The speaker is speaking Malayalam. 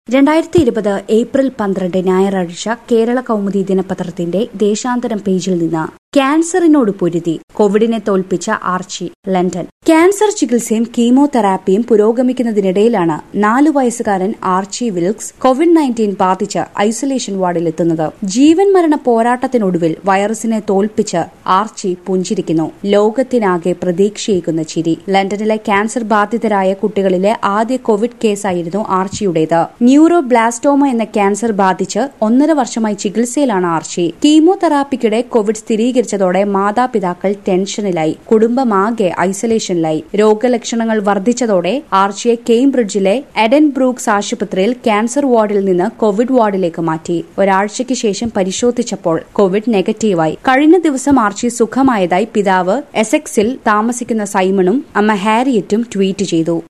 രണ്ടായിരത്തി ഇരുപത് ഏപ്രിൽ പന്ത്രണ്ട് ഞായറാഴ്ച കേരള കൗമുദി ദിനപത്രത്തിന്റെ ദേശാന്തരം പേജിൽ നിന്ന് ക്യാൻസറിനോട് പൊരുതി കോവിഡിനെ തോൽപ്പിച്ച ആർച്ചി ലണ്ടൻ ക്യാൻസർ ചികിത്സയും കീമോതെറാപ്പിയും പുരോഗമിക്കുന്നതിനിടയിലാണ് നാലു വയസ്സുകാരൻ ആർച്ചി വിൽക്സ് കോവിഡ് നയൻറ്റീൻ ബാധിച്ച് ഐസൊലേഷൻ വാർഡിലെത്തുന്നത് ജീവൻ മരണ പോരാട്ടത്തിനൊടുവിൽ വൈറസിനെ തോൽപ്പിച്ച് ആർച്ചി പുഞ്ചിരിക്കുന്നു ലോകത്തിനാകെ പ്രതീക്ഷയേകുന്ന ചിരി ലണ്ടനിലെ ക്യാൻസർ ബാധിതരായ കുട്ടികളിലെ ആദ്യ കോവിഡ് കേസായിരുന്നു ആർച്ചിയുടേത് ന്യൂറോ ബ്ലാസ്റ്റോമ എന്ന ക്യാൻസർ ബാധിച്ച് ഒന്നര വർഷമായി ചികിത്സയിലാണ് ആർച്ചി കീമോതെറാപ്പിക്കിടെ കോവിഡ് സ്ഥിരീകരിച്ചതോടെ മാതാപിതാക്കൾ ടെൻഷനിലായി കുടുംബമാകെ ഐസൊലേഷനിലായി രോഗലക്ഷണങ്ങൾ വർദ്ധിച്ചതോടെ ആർച്ചിയെ കേംബ്രിഡ്ജിലെ എഡൻ ബ്രൂക്സ് ആശുപത്രിയിൽ ക്യാൻസർ വാർഡിൽ നിന്ന് കോവിഡ് വാർഡിലേക്ക് മാറ്റി ഒരാഴ്ചയ്ക്ക് ശേഷം പരിശോധിച്ചപ്പോൾ കോവിഡ് നെഗറ്റീവായി കഴിഞ്ഞ ദിവസം ആർച്ചി സുഖമായതായി പിതാവ് എസെക്സിൽ താമസിക്കുന്ന സൈമണും അമ്മ ഹാരിയറ്റും ട്വീറ്റ് ചെയ്തു